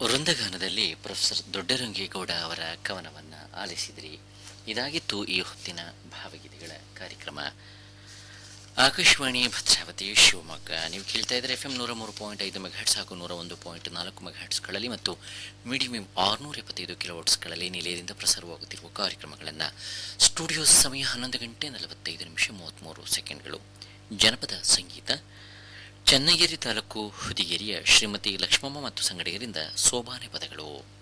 ವೃಂದಗಾನದಲ್ಲಿ professor Doddarange Gowda ಅವರ ಕವನವನ್ನು ಆಲಿಸಿದ್ರಿ ಇದಾಗಿತ್ತು ಈ ಹೊತ್ತಿನ ಭಾವಗೀತೆಗಳ ಕಾರ್ಯಕ್ರಮ ಆಕಾಶವಾಣಿ ಭದ್ರಾವತಿ ಶಿವಮೊಗ್ಗ ನೀವು ಕೇಳ್ತಾ ಇದ್ರೆ ಎಫ್ ಎಂ ನೂರ ಮೂರು ಪಾಯಿಂಟ್ ಐದು ಮೆಗಾಹೆಟ್ಸ್ ಹಾಗೂ ನೂರ ಒಂದು ಪಾಯಿಂಟ್ ನಾಲ್ಕು ಮೆಗಾಹೆಟ್ಸ್ಗಳಲ್ಲಿ ಮತ್ತು ಮೀಡಿಯಂ ಎಂ ಆರುನೂರ ಎಪ್ಪತ್ತೈದು ಕಿಲೋವಾಟ್ಸ್ಗಳಲ್ಲಿ ನಿಲಯದಿಂದ ಪ್ರಸಾರವಾಗುತ್ತಿರುವ ಕಾರ್ಯಕ್ರಮಗಳನ್ನು ಸ್ಟುಡಿಯೋ ಸಮಯ ಹನ್ನೊಂದು ಗಂಟೆ ನಲವತ್ತೈದು ನಿಮಿಷ ಮೂವತ್ತ್ಮೂರು ಸೆಕೆಂಡ್ಗಳು ಜನಪದ ಸಂಗೀತ ಚನ್ನಗಿರಿ ತಾಲೂಕು ಹುದಿಗೆರೆಯ ಶ್ರೀಮತಿ ಲಕ್ಷ್ಮಮ್ಮ ಮತ್ತು ಸಂಗಡಿಗರಿಂದ ಸೋಬಾನೆ ಪದಗಳು